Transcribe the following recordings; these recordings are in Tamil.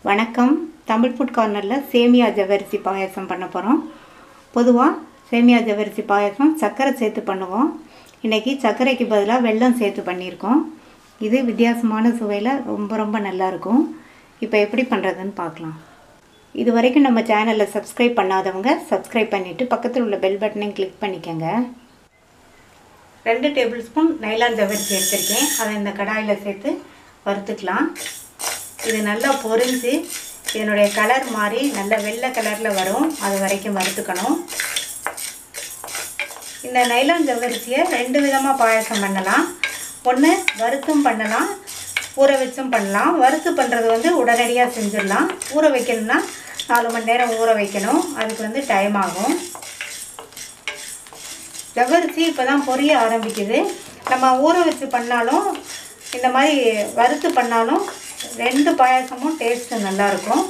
வணக்கம் தமிழ் ஃபுட் கார்னரில் சேமியா ஜவ்வரிசி பாயாசம் பண்ண போகிறோம் பொதுவாக சேமியா ஜவ்வரிசி பாயாசம் சர்க்கரை சேர்த்து பண்ணுவோம் இன்றைக்கி சர்க்கரைக்கு பதிலாக வெல்லம் சேர்த்து பண்ணியிருக்கோம் இது வித்தியாசமான சுவையில் ரொம்ப ரொம்ப நல்லாயிருக்கும் இப்போ எப்படி பண்ணுறதுன்னு பார்க்கலாம் இது வரைக்கும் நம்ம சேனலில் சப்ஸ்கிரைப் பண்ணாதவங்க சப்ஸ்கிரைப் பண்ணிவிட்டு பக்கத்தில் உள்ள பெல் பட்டனையும் கிளிக் பண்ணிக்கோங்க ரெண்டு டேபிள் ஸ்பூன் நைலான் ஜவ்வரிசி எடுத்திருக்கேன் அதை இந்த கடாயில் சேர்த்து வறுத்துக்கலாம் இது நல்லா பொரிஞ்சு இதனுடைய கலர் மாறி நல்ல வெள்ளை கலரில் வரும் அது வரைக்கும் வறுத்துக்கணும் இந்த நைலான் ஜவ்வரிசியை ரெண்டு விதமாக பாயசம் பண்ணலாம் ஒன்று வறுத்தும் பண்ணலாம் ஊற வச்சும் பண்ணலாம் வறுத்து பண்ணுறது வந்து உடனடியாக செஞ்சிடலாம் ஊற வைக்கணும்னா நாலு மணி நேரம் ஊற வைக்கணும் அதுக்கு வந்து டைம் ஆகும் ஜவ்வரிசி இப்போ தான் பொரிய ஆரம்பிக்குது நம்ம ஊற வச்சு பண்ணாலும் இந்த மாதிரி வறுத்து பண்ணாலும் ரெண்டு பாயாசமும் டேஸ்ட்டு நல்லாயிருக்கும்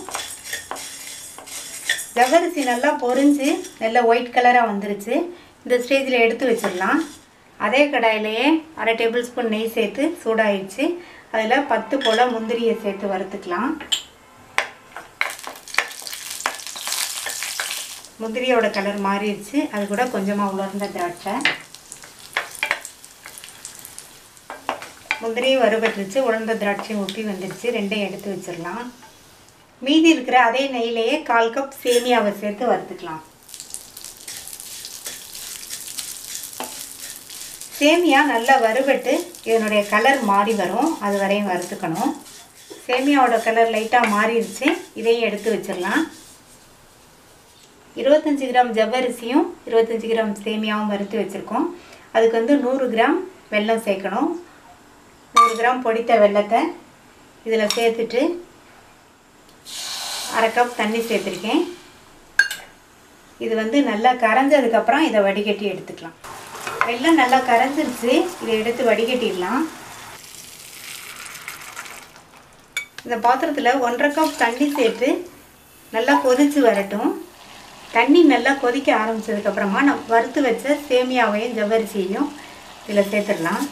ஜவ்வரிசி நல்லா பொரிஞ்சு நல்லா ஒயிட் கலராக வந்துருச்சு இந்த ஸ்டேஜில் எடுத்து வச்சிடலாம் அதே கடாயிலேயே அரை டேபிள் ஸ்பூன் நெய் சேர்த்து சூடாயிடுச்சு அதில் பத்து போல் முந்திரியை சேர்த்து வறுத்துக்கலாம் முந்திரியோட கலர் மாறிடுச்சு அது கூட கொஞ்சமாக உலர்ந்த திராட்சை முந்திரியும் வறுபட்டுருச்சு உலர்ந்த திராட்சையும் ஊற்றி வந்துடுச்சு ரெண்டையும் எடுத்து வச்சிடலாம் மீதி இருக்கிற அதே நெய்லேயே கால் கப் சேமியாவை சேர்த்து வறுத்துக்கலாம் சேமியா நல்லா வறுபட்டு இதனுடைய கலர் மாறி வரும் அது வரையும் வறுத்துக்கணும் சேமியாவோட கலர் லைட்டாக மாறிடுச்சு இதையும் எடுத்து வச்சிடலாம் இருபத்தஞ்சி கிராம் ஜவ்வரிசியும் இருபத்தஞ்சி கிராம் சேமியாவும் வறுத்து வச்சுருக்கோம் அதுக்கு வந்து நூறு கிராம் வெல்லம் சேர்க்கணும் நூறு கிராம் பொடித்த வெல்லத்தை இதில் சேர்த்துட்டு அரை கப் தண்ணி சேர்த்துருக்கேன் இது வந்து நல்லா கரைஞ்சதுக்கப்புறம் இதை வடிகட்டி எடுத்துக்கலாம் வெல்லம் நல்லா கரைஞ்சிருச்சு இதை எடுத்து வடிகட்டிடலாம் இந்த பாத்திரத்தில் ஒன்றரை கப் தண்ணி சேர்த்து நல்லா கொதித்து வரட்டும் தண்ணி நல்லா கொதிக்க ஆரம்பித்ததுக்கப்புறமா நான் வறுத்து வச்ச சேமியாவையும் ஜவ்வரிசியையும் இதில் சேர்த்துடலாம்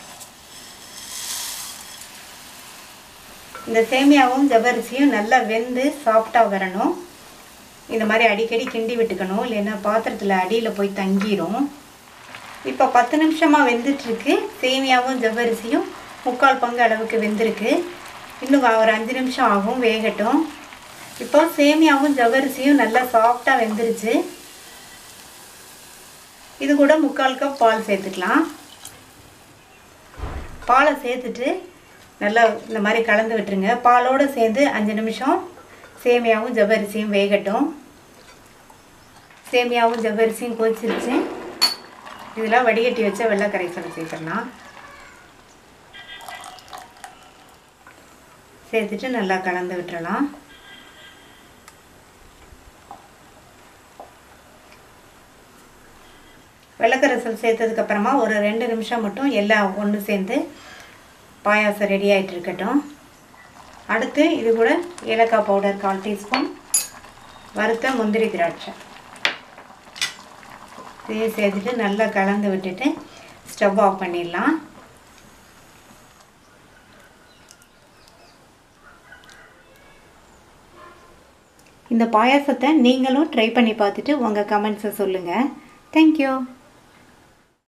இந்த சேமியாவும் ஜவ்வரிசியும் நல்லா வெந்து சாஃப்டாக வரணும் இந்த மாதிரி அடிக்கடி கிண்டி விட்டுக்கணும் இல்லைன்னா பாத்திரத்தில் அடியில் போய் தங்கிரும் இப்போ பத்து நிமிஷமாக வெந்துட்டுருக்கு சேமியாவும் ஜவ்வரிசியும் முக்கால் பங்கு அளவுக்கு வெந்திருக்கு இன்னும் ஒரு அஞ்சு நிமிஷம் ஆகும் வேகட்டும் இப்போ சேமியாவும் ஜவ்வரிசியும் நல்லா சாஃப்டாக வெந்துருச்சு இது கூட முக்கால் கப் பால் சேர்த்துக்கலாம் பாலை சேர்த்துட்டு நல்லா இந்த மாதிரி கலந்து விட்டுருங்க பாலோடு சேர்ந்து அஞ்சு நிமிஷம் சேமியாவும் ஜவ்வரிசியும் வேகட்டும் சேமியாவும் ஜவ்வரிசியும் கொதிச்சிருச்சு இதில் வடிகட்டி வச்ச வெள்ளை கரைசல் சேர்த்துடலாம் சேர்த்துட்டு நல்லா கலந்து விட்டுறலாம் வெள்ளக்கரைசல் சேர்த்ததுக்கப்புறமா ஒரு ரெண்டு நிமிஷம் மட்டும் எல்லாம் ஒன்று சேர்ந்து பாயாசம் ரெடி ஆகிட்டு இருக்கட்டும் அடுத்து இது கூட ஏலக்காய் பவுடர் கால் டீஸ்பூன் வறுத்த முந்திரி திராட்சை இதையும் சேர்த்துட்டு நல்லா கலந்து விட்டுட்டு ஸ்டவ் ஆஃப் பண்ணிடலாம் இந்த பாயாசத்தை நீங்களும் ட்ரை பண்ணி பார்த்துட்டு உங்கள் கமெண்ட்ஸை சொல்லுங்கள் தேங்க்யூ